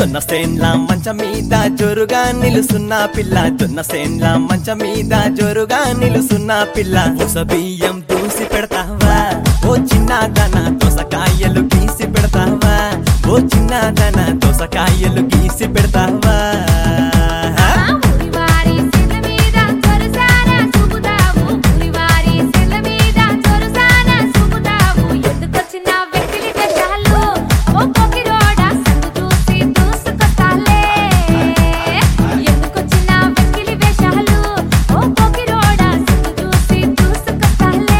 జొన్న సేన్ల మంచం మీద జోరుగా నిలుసున్న పిల్ల జొన్న సేన్ల మంచం మీద జోరుగా నిలుసున్న పిల్ల ఉస బియ్యం దూసి పెడతావా ఓ చిన్నదన దోసకాయలు గీసి పెడతావా ఓ చిన్నదన దోసకాయలు గీసి పెడతావా ఊరివారి సెల్ల మీద చొరసాన చూపుతావు ఊరివారి సెల్ల మీద చొరసాన చూపుతావు ఎందుకొచ్చిన వెకిలి వేషాలు ఓ పొకిరోడా సందు చూసి దూసుకొస్తాలే ఎందుకొచ్చిన వెకిలి వేషాలు ఓ పొకిరోడా సందు చూసి దూసుకొస్తాలే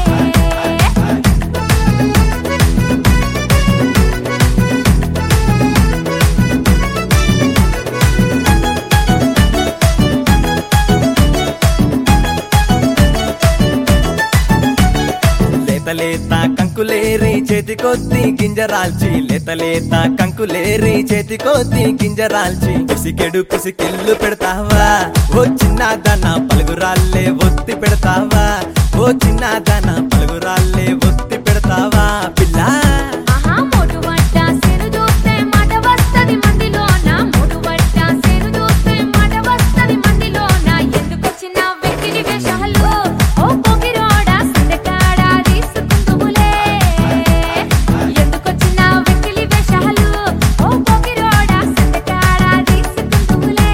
లేత లేత కంకులేరి చేతి కొద్ది గింజరాల్చి లేత లేత కంకులేరి చేతి కొద్ది గింజరాల్చి పిసికెడు పిసికిల్లు పెడతావా ఓ చిన్నదన పలుగురాళ్ళే ఒత్తి పెడతావా ఓ చిన్నదన పలుగురాళ్ళే ఒత్తి పెడతావా పిల్ల ఆహా మోటు వట్ట సెను చూస్తే మాట వస్తది మందిలోన మోటు వట్ట సెను చూస్తే మాట వస్తది మందిలోన ఎందుకొచ్చిన వెకిలి వేషాలు ఓ పొగిరోడా సందకాడ తీసుకుందువులే ఎందుకొచ్చిన వెకిలి వేషాలు ఓ పొగిరోడా సందకాడ తీసుకుందువులే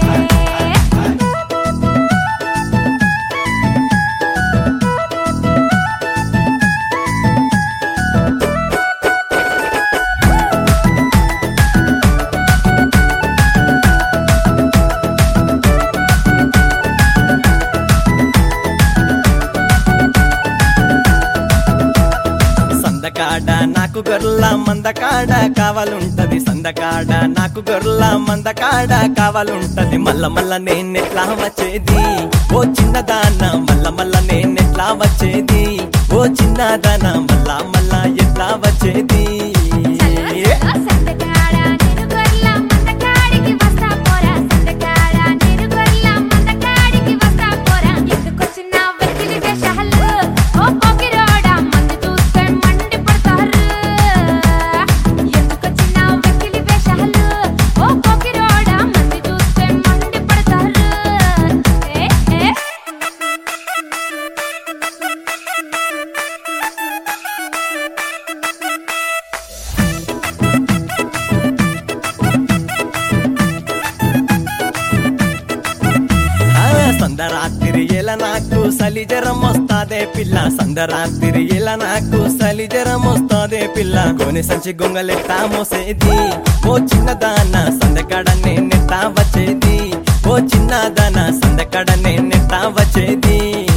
సందకాడ నాకు గొర్ల మందకాడ కావాలుంటది సందకాడ నాకు గొర్ల మందకాడ కావాలుంటది మల్ల మల్ల నేనెట్లా వచ్చేది ఓ చిన్నదాన మల్ల మల్ల నేనెట్లా వచ్చేది ఓ చిన్నదాన మల్ల మల్ల ఎట్లా వచ్చేది సందకాడ నేను గొర్ల మందకాడికి వస్తా పోరా సందకాడ నేను గొర్ల మందకాడికి వస్తా పోరా ఎందుకొచ్చిన వెకిలి వేషాలు ఓ పొగిరోడా మందు చూస్తే మండి పడతారు ఎందుకొచ్చిన వెకిలి వేషాలు ఓ పొగిరోడా మందు చూస్తే మండి పడతారు ఏ ఏ ఆ, సందరాత్రి ఎలా నాకు సలి జ్వరం వస్తాదే పిల్ల సందరాత్రి ఎలా నాకు సలి జ్వరం వస్తాదే పిల్ల కొని సంచి గొంగలెట్టా మోసేది ఓ చిన్నదాన సందకడ నేనెట్టా వచ్చేది ఓ చిన్నదాన సందకడ నేనెట్టా వచ్చేది